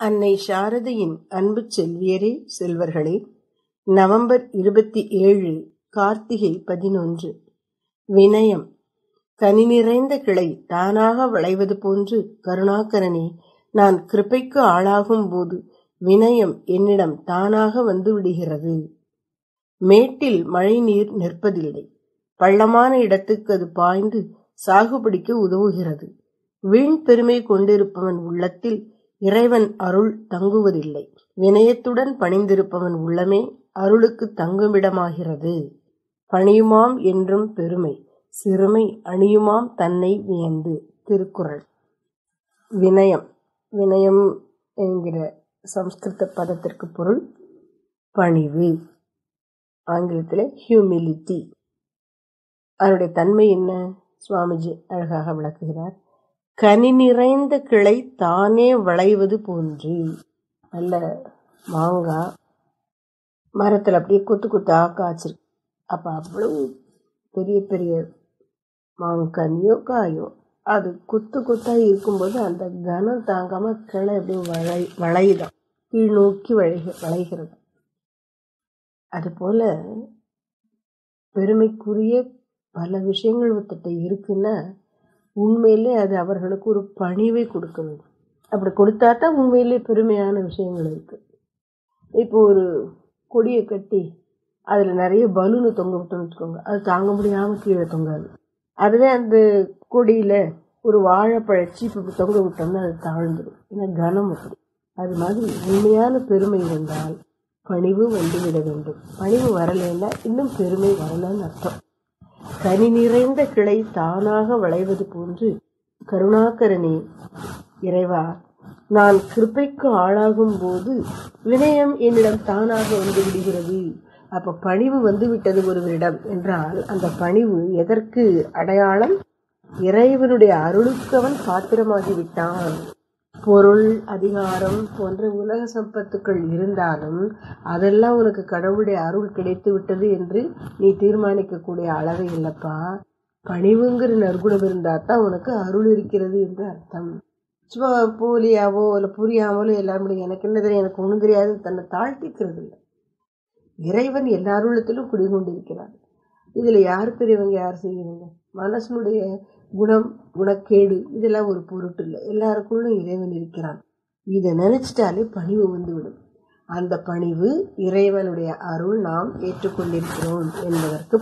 அன்னை சாரதையின் அன்பு செல்வியரே செல்வர்களே நவம்பர் இருபத்தி ஏழு கார்த்திகை பதினொன்று வினயம் கனி நிறைந்த கிளை தானாக விளைவது போன்று கருணாகரனே நான் கிருபைக்கு ஆளாகும் போது வினயம் என்னிடம் தானாக வந்து விடுகிறது மேட்டில் மழை நீர் நிற்பதில்லை பள்ளமான இடத்துக்கு அது பாய்ந்து சாகுபடிக்கு உதவுகிறது வீண் பெருமை கொண்டிருப்பவன் உள்ளத்தில் இறைவன் அருள் தங்குவதில்லை வினயத்துடன் பணிந்திருப்பவன் உள்ளமே அருளுக்கு தங்குமிடமாகிறது பணியுமாம் என்றும் பெருமை சிறுமை அணியுமாம் தன்னை வியந்து திருக்குறள் வினயம் வினயம் என்கிற சம்ஸ்கிருத பதத்திற்கு பொருள் பணிவு ஆங்கிலத்தில் ஹியூமிலிட்டி அதனுடைய தன்மை என்ன சுவாமிஜி அழகாக விளக்குகிறார் கனி நிறைந்த கிளை தானே விளைவது போன்று நல்ல மாங்காய் மரத்தில் அப்படியே கொத்து கொத்தா காய்ச்சிருக்கு அப்போ அவ்வளவு பெரிய பெரிய மாங்கனியோ காயோ அது கொத்து கொத்தா இருக்கும்போது அந்த கனம் தாங்காம கிளை அப்படியே வளை வளையுதான் கீழ் நோக்கி வளைக வளைகிறது அதுபோல பெருமைக்குரிய பல விஷயங்கள் ஒருத்தட்ட இருக்குன்னா உண்மையிலே அது அவர்களுக்கு ஒரு பணிவை கொடுக்க வேண்டும் அப்படி கொடுத்தா தான் உண்மையிலே பெருமையான விஷயங்கள் இருக்கு இப்போ ஒரு கொடியை கட்டி அதில் நிறைய பலூனு தொங்க விட்டோம்னு வச்சுக்கோங்க அது தாங்க முடியாமல் கீழே தொங்காது அதுவே அந்த கொடியில் ஒரு வாழைப்பழ சீப்பு இப்படி தொங்க விட்டோம்னா அது தாழ்ந்துடும் ஏன்னா கனம் அப்படி அது மாதிரி உண்மையான பெருமை இருந்தால் பணிவு வந்து விட வேண்டும் பணிவு வரலைன்னா இன்னும் பெருமை வரலன்னு அர்த்தம் கனி நிறைந்த கிளை தானாக விளைவது போன்று கருணாகரனே இறைவா நான் கிருப்பைக்கு ஆளாகும் போது வினயம் என்னிடம் தானாக வந்து விடுகிறது அப்ப பணிவு வந்து விட்டது ஒருவரிடம் என்றால் அந்த பணிவு எதற்கு அடையாளம் இறைவனுடைய அருளுக்கு அவன் பாத்திரமாகி விட்டான் பொருள் அதிகாரம் போன்ற உலக சம்பத்துக்கள் இருந்தாலும் அதெல்லாம் உனக்கு கடவுளுடைய அருள் கிடைத்து விட்டது என்று நீ தீர்மானிக்கக்கூடிய அளவு இல்லப்பா பணிவுங்கிற நற்குணம் இருந்தா தான் உனக்கு அருள் இருக்கிறது என்று அர்த்தம் சும்மா போலியாவோ இல்லை புரியாமலோ எல்லாரும் எனக்கு என்ன தெரியும் எனக்கு ஒன்றும் தெரியாது தன்னை தாழ்த்திக்கிறது இல்லை இறைவன் எல்லாருள்ளத்திலும் குடிகொண்டிருக்கிறார் இதில் யார் பெரியவங்க யார் செய்யறவங்க மனசனுடைய குணம் குணக்கேடு இதெல்லாம் ஒரு பொருட்டு இல்லை எல்லாருக்குள்ளும் இறைவன் இருக்கிறான் இதை நினைச்சிட்டாலே பணிவு வந்துவிடும் அந்த பணிவு இறைவனுடைய அருள் நாம் ஏற்றுக்கொண்டிருக்கிறோம் என்பதற்கு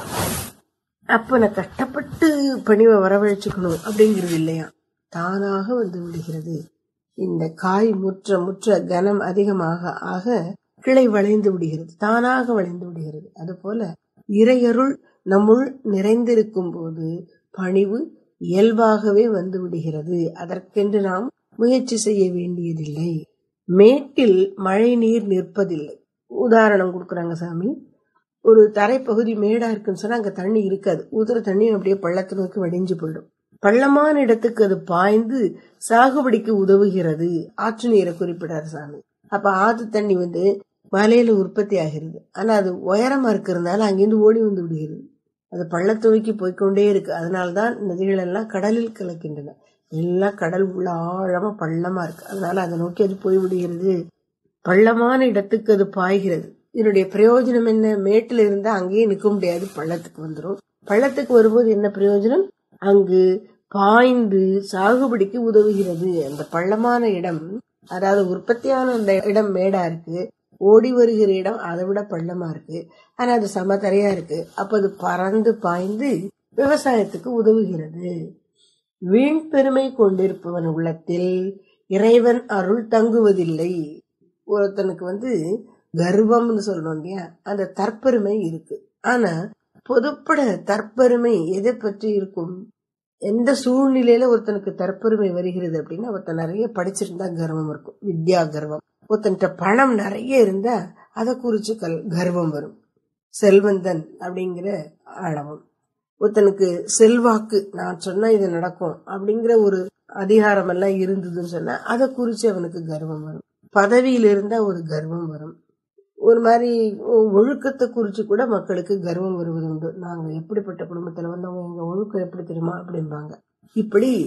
அப்ப நான் கஷ்டப்பட்டு பணிவை வரவழைச்சுக்கணும் அப்படிங்கிறது இல்லையா தானாக வந்து விடுகிறது இந்த காய் முற்ற முற்ற கனம் அதிகமாக ஆக கிளை வளைந்து விடுகிறது தானாக வளைந்து விடுகிறது அதுபோல இறையருள் நம்முள் நிறைந்திருக்கும் போது பணிவு இயல்பாகவே வந்து விடுகிறது அதற்கென்று நாம் முயற்சி செய்ய வேண்டியதில்லை மேட்டில் மழை நீர் நிற்பதில்லை உதாரணம் கொடுக்குறாங்க சாமி ஒரு தரைப்பகுதி மேடா இருக்குன்னு சொன்னா அங்க தண்ணி இருக்காது ஊத்துற தண்ணி அப்படியே பள்ளத்தை நோக்கி வடிஞ்சு போயிடும் பள்ளமான இடத்துக்கு அது பாய்ந்து சாகுபடிக்கு உதவுகிறது ஆற்று நீரை குறிப்பிடாரு சாமி அப்ப ஆத்து தண்ணி வந்து மலையில உற்பத்தி ஆகிறது ஆனா அது உயரமா இருக்கிறதுனால அங்கிருந்து ஓடி வந்து விடுகிறது அது பள்ளத்தை நோக்கி போய்கொண்டே இருக்கு அதனால்தான் நதிகள் எல்லாம் கடலில் கலக்கின்றன எல்லாம் கடல் உள்ள ஆழமா பள்ளமா இருக்கு அதனால அதை நோக்கி அது போய் விடுகிறது பள்ளமான இடத்துக்கு அது பாய்கிறது இதனுடைய பிரயோஜனம் என்ன மேட்டில் இருந்தா அங்கேயே நிற்க முடியாது பள்ளத்துக்கு வந்துடும் பள்ளத்துக்கு வரும்போது என்ன பிரயோஜனம் அங்கு பாய்ந்து சாகுபடிக்கு உதவுகிறது அந்த பள்ளமான இடம் அதாவது உற்பத்தியான அந்த இடம் மேடா இருக்கு ஓடி வருகிற இடம் அதை விட பள்ளமா இருக்கு ஆனா அது சமதரையா இருக்கு அப்ப அது பறந்து பாய்ந்து விவசாயத்துக்கு உதவுகிறது வீண் பெருமை கொண்டிருப்பவன் உள்ளத்தில் இறைவன் அருள் தங்குவதில்லை ஒருத்தனுக்கு வந்து கர்வம்னு சொல்றோம் இல்லையா அந்த தற்பெருமை இருக்கு ஆனா பொதுப்பட தற்பெருமை எதை பற்றி இருக்கும் எந்த சூழ்நிலையில ஒருத்தனுக்கு தற்பெருமை வருகிறது அப்படின்னா ஒருத்தன் நிறைய படிச்சிருந்தா கர்வம் இருக்கும் வித்யா கர்வம் ஒருத்தன்ட்ட பணம் நிறைய இருந்தா அதை குறிச்சு கல் கர்வம் வரும் செல்வந்தன் அப்படிங்கிற ஆழவம் ஒருத்தனுக்கு செல்வாக்கு நான் சொன்னா இது நடக்கும் அப்படிங்கிற ஒரு அதிகாரம் எல்லாம் இருந்ததுன்னு சொன்னா அதை குறிச்சு அவனுக்கு கர்வம் வரும் பதவியில இருந்தா ஒரு கர்வம் வரும் ஒரு மாதிரி ஒழுக்கத்தை குறிச்சு கூட மக்களுக்கு கர்வம் வருவது உண்டு நாங்க எப்படிப்பட்ட குடும்பத்துல வந்தவங்க எங்க ஒழுக்கம் எப்படி தெரியுமா அப்படிம்பாங்க இப்படி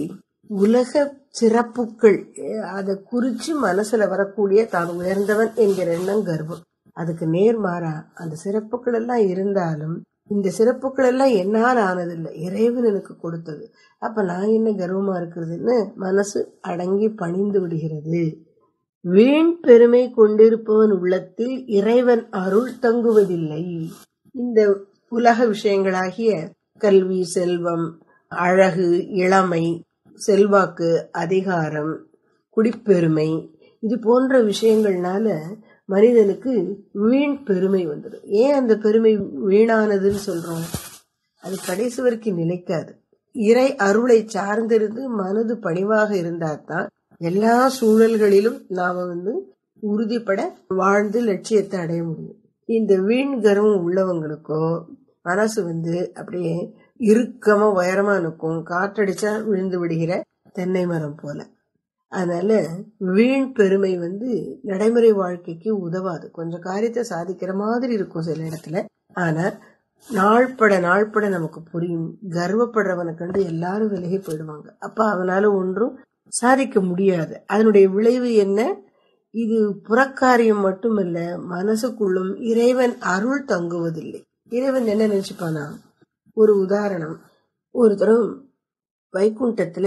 உலக சிறப்புகள் அதை குறிச்சு மனசுல வரக்கூடிய தான் உயர்ந்தவன் என்கிற எண்ணம் கர்வம் அதுக்கு நேர்மாறா அந்த சிறப்புகள் எல்லாம் இருந்தாலும் இந்த சிறப்புகள் எல்லாம் என்னால் ஆனதில்லை இறைவன் எனக்கு கொடுத்தது அப்ப நான் என்ன கர்வமா இருக்கிறதுன்னு மனசு அடங்கி பணிந்து விடுகிறது வீண் பெருமை கொண்டிருப்பவன் உள்ளத்தில் இறைவன் அருள் தங்குவதில்லை இந்த உலக விஷயங்களாகிய கல்வி செல்வம் அழகு இளமை செல்வாக்கு அதிகாரம் குடிப்பெருமை இது போன்ற விஷயங்கள்னால மனிதனுக்கு வீண் பெருமை வந்துடும் ஏன் அந்த பெருமை வீணானதுன்னு சொல்றோம் அது கடைசி வரைக்கும் நிலைக்காது இறை அருளை சார்ந்திருந்து மனது பணிவாக இருந்தாதான் எல்லா சூழல்களிலும் நாம வந்து உறுதிப்பட வாழ்ந்து லட்சியத்தை அடைய முடியும் இந்த வீண் கர்வம் உள்ளவங்களுக்கோ மனசு வந்து அப்படியே இறுக்கமா உயரமா நிற்கும் காற்றடிச்சா விழுந்து விடுகிற தென்னை மரம் போல அதனால வீண் பெருமை வந்து நடைமுறை வாழ்க்கைக்கு உதவாது கொஞ்சம் காரியத்தை சாதிக்கிற மாதிரி இருக்கும் சில இடத்துல ஆனா நாள்பட நாள்பட நமக்கு புரியும் கர்வப்படுறவனை கண்டு எல்லாரும் விலகி போயிடுவாங்க அப்ப அவனால ஒன்றும் சாதிக்க முடியாது அதனுடைய விளைவு என்ன இது புறக்காரியம் மட்டுமல்ல மனசுக்குள்ளும் இறைவன் அருள் தங்குவதில்லை இறைவன் என்ன நினைச்சுப்பானா ஒரு உதாரணம் ஒரு தரம் வைகுண்டத்துல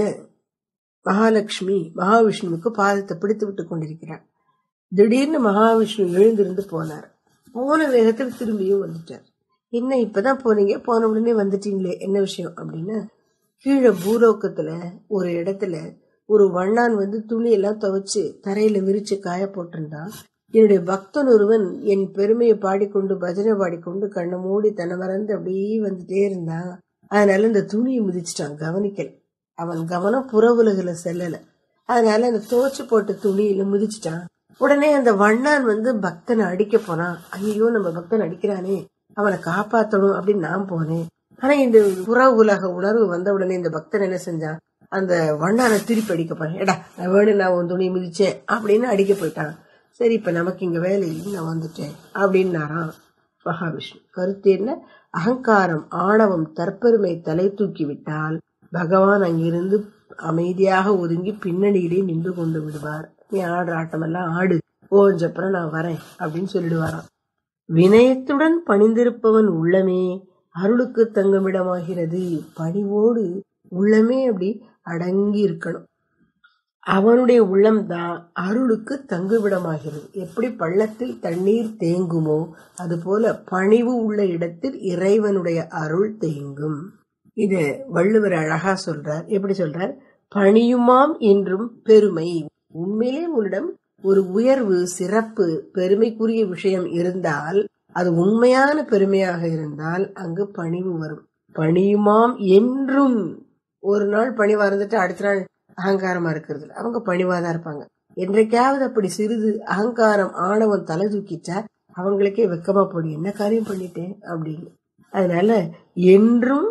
மகாலட்சுமி மகாவிஷ்ணுவுக்கு பாதத்தை பிடித்து விட்டு கொண்டிருக்கிறார் திடீர்னு மகாவிஷ்ணு எழுந்திருந்து போனார் போன வேகத்தில் திரும்பியும் வந்துட்டார் என்ன இப்பதான் போனீங்க போன உடனே வந்துட்டீங்களே என்ன விஷயம் அப்படின்னா கீழே பூலோக்கத்துல ஒரு இடத்துல ஒரு வண்ணான் வந்து துணியெல்லாம் துவைச்சு தரையில விரிச்சு காய போட்டிருந்தான் என்னுடைய பக்தன் ஒருவன் என் பெருமையை பாடிக்கொண்டு பஜனை பாடிக்கொண்டு கண்ணை மூடி தன்னை மறந்து அப்படியே வந்துட்டே இருந்தான் அதனால இந்த துணியை மிதிச்சிட்டான் கவனிக்கல அவன் கவனம் புற உலகில செல்லல அதனால அந்த துவைச்சு போட்ட துணியில மிதிச்சிட்டான் உடனே அந்த வண்ணான் வந்து பக்தனை அடிக்க போனான் ஐயோ நம்ம பக்தன் அடிக்கிறானே அவனை காப்பாத்தணும் அப்படின்னு நான் போனேன் ஆனா இந்த புற உலக உணர்வு வந்த உடனே இந்த பக்தன் என்ன செஞ்சான் அந்த வண்ணானை திருப்பி அடிக்க போறேன் ஏடா நான் வேணும் நான் உன் துணி மிதிச்சேன் அப்படின்னு அடிக்க போயிட்டான் சரி இப்ப நமக்கு இங்க வேலை இல்லை நான் வந்துட்டேன் அப்படின்னாராம் மகாவிஷ்ணு கருத்து என்ன அகங்காரம் ஆணவம் தற்பெருமை தலை தூக்கி விட்டால் பகவான் அங்கிருந்து அமைதியாக ஒதுங்கி பின்னணியிலே நின்று கொண்டு விடுவார் நீ ஆடுற ஆட்டமெல்லாம் ஆடு ஓஞ்சப்புறம் நான் வரேன் அப்படின்னு சொல்லிடுவாராம் வினயத்துடன் பணிந்திருப்பவன் உள்ளமே அருளுக்கு தங்குமிடமாகிறது பணிவோடு உள்ளமே அப்படி அடங்கி இருக்கணும் அவனுடைய உள்ளம்தான் அருளுக்கு தங்குவிடமாகிறது எப்படி பள்ளத்தில் தண்ணீர் தேங்குமோ அதுபோல பணிவு உள்ள இடத்தில் இறைவனுடைய அருள் தேங்கும் இது வள்ளுவர் அழகா சொல்றார் எப்படி சொல்றார் பணியுமாம் என்றும் பெருமை உண்மையிலே உன்னிடம் ஒரு உயர்வு சிறப்பு பெருமைக்குரிய விஷயம் இருந்தால் அது உண்மையான பெருமையாக இருந்தால் அங்கு பணிவு வரும் பணியுமாம் என்றும் ஒரு நாள் பணிவா இருந்துட்டு அடுத்த நாள் அகங்காரமா இருக்கிறது அவங்க பணிவாதான் இருப்பாங்க என்றைக்காவது அப்படி சிறிது அகங்காரம் ஆணவம் தலை தூக்கிச்சா அவங்களுக்கே வெக்கமா போடும் என்ன காரியம் பண்ணிட்டேன் அப்படின்னு அதனால என்றும்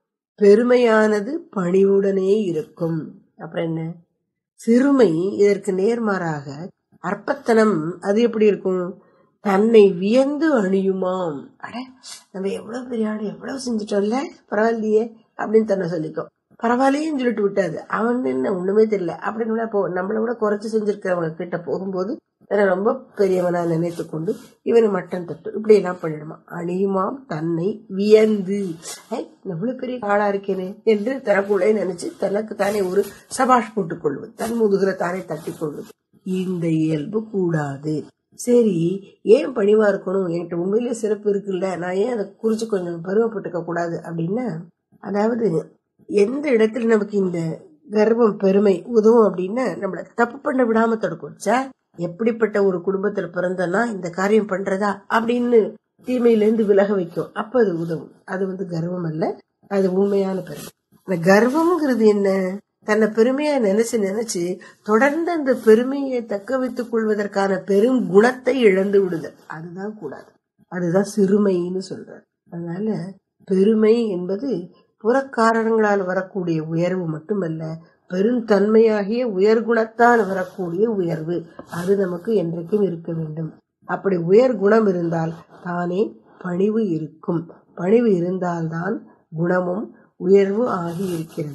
பெருமையானது பணிவுடனே இருக்கும் அப்புறம் என்ன சிறுமை இதற்கு நேர்மாறாக அற்பத்தனம் அது எப்படி இருக்கும் தன்னை வியந்து அணியுமாம் அட நம்ம எவ்வளவு பெரிய ஆடு எவ்வளவு செஞ்சுட்டோம்ல பரவாயில்லையே அப்படின்னு தன்னை சொல்லிக்கும் பரவாயில்லையேன்னு சொல்லிட்டு விட்டாது அவன் என்ன ஒண்ணுமே தெரியல அப்படின்னு போ நம்மளை விட குறைச்சு செஞ்சிருக்கிறவங்க கிட்ட போகும்போது ரொம்ப பெரியவனா நினைத்து கொண்டு இவனை மட்டன் தட்டு இப்படி எல்லாம் பண்ணிடுமா அணியுமாம் தன்னை வியந்து எவ்வளவு பெரிய ஆளா இருக்கேனே என்று தனக்குள்ளே நினைச்சு தனக்கு தானே ஒரு சபாஷ் போட்டுக் கொள்வது தன் முதுகுல தானே தட்டி கொள்வது இந்த இயல்பு கூடாது சரி ஏன் பணிவா இருக்கணும் என்கிட்ட உண்மையிலேயே சிறப்பு இருக்குல்ல நான் ஏன் அதை குறிச்சு கொஞ்சம் பருவப்பட்டுக்க கூடாது அப்படின்னா அதாவது எந்த இடத்துல நமக்கு இந்த கர்வம் பெருமை உதவும் அப்படின்னா நம்மள தப்பு பண்ண விடாம தடுக்கும் சார் எப்படிப்பட்ட ஒரு குடும்பத்துல பிறந்தனா இந்த காரியம் பண்றதா அப்படின்னு தீமையில இருந்து விலக வைக்கும் அப்ப அது உதவும் அது வந்து கர்வம் அல்ல அது உண்மையான பெருமை இந்த கர்வம்ங்கிறது என்ன தன்னை பெருமையா நினைச்சு நினைச்சு தொடர்ந்து அந்த பெருமையை தக்க வைத்துக் கொள்வதற்கான பெரும் குணத்தை இழந்து விடுதல் அதுதான் கூடாது அதுதான் சிறுமைன்னு சொல்றார் அதனால பெருமை என்பது புறக்காரணங்களால் வரக்கூடிய உயர்வு மட்டுமல்ல பெருந்தன்மையாகிய உயர்குணத்தால் வரக்கூடிய உயர்வு அது நமக்கு என்றைக்கும் இருக்க வேண்டும் அப்படி உயர் குணம் இருந்தால் தானே பணிவு இருக்கும் பணிவு இருந்தால்தான் குணமும் உயர்வு ஆகி இருக்கிறது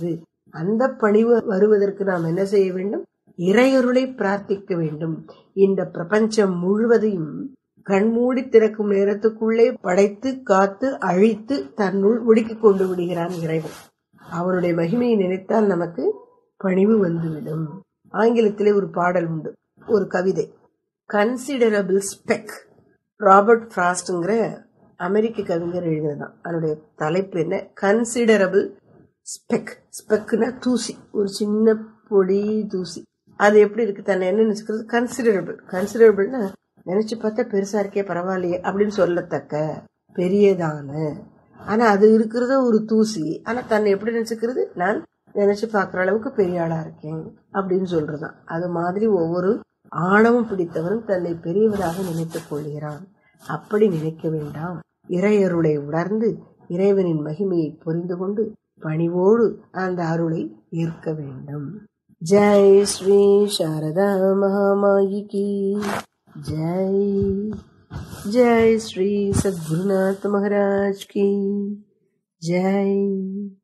அந்த பணிவு வருவதற்கு நாம் என்ன செய்ய வேண்டும் இறையருளை பிரார்த்திக்க வேண்டும் இந்த பிரபஞ்சம் முழுவதையும் கண்மூடி திறக்கும் நேரத்துக்குள்ளே படைத்து காத்து அழித்து தன்னுள் ஒடுக்கிக் கொண்டு விடுகிறான் இறைவன் அவனுடைய மகிமையை நினைத்தால் நமக்கு பணிவு வந்துவிடும் ஆங்கிலத்திலே ஒரு பாடல் உண்டு ஒரு கவிதை கன்சிடரபிள் ஸ்பெக் ராபர்ட் ஃப்ராஸ்ட்ங்கிற அமெரிக்க கவிஞர் எழுதினதான் அதனுடைய தலைப்பு என்ன கன்சிடரபிள் ஸ்பெக் ஸ்பெக்னா தூசி ஒரு சின்ன பொடி தூசி அது எப்படி இருக்கு தன்னை என்ன நினைச்சுக்கிறது கன்சிடரபிள் கன்சிடரபிள்னா நினைச்சு பார்த்தா பெருசா இருக்கே பரவாயில்லையே அப்படின்னு சொல்லத்தக்க பெரியதான ஆனா அது இருக்கிறத ஒரு தூசி ஆனா தன்னை எப்படி நினைச்சுக்கிறது நான் நினைச்சு பார்க்குற அளவுக்கு பெரிய ஆளா இருக்கேன் அப்படின்னு சொல்றதான் அது மாதிரி ஒவ்வொரு ஆணவம் பிடித்தவனும் தன்னை பெரியவராக நினைத்துக் கொள்கிறான் அப்படி நினைக்க வேண்டாம் இறையருளை உணர்ந்து இறைவனின் மகிமையை புரிந்து கொண்டு பணிவோடு அந்த அருளை ஏற்க வேண்டும் ஜெய் ஸ்ரீ சாரதா மகாமாயி கி ஜெய் ஜெய் ஸ்ரீ சத்குருநாத் மகாராஜ் கி ஜெய்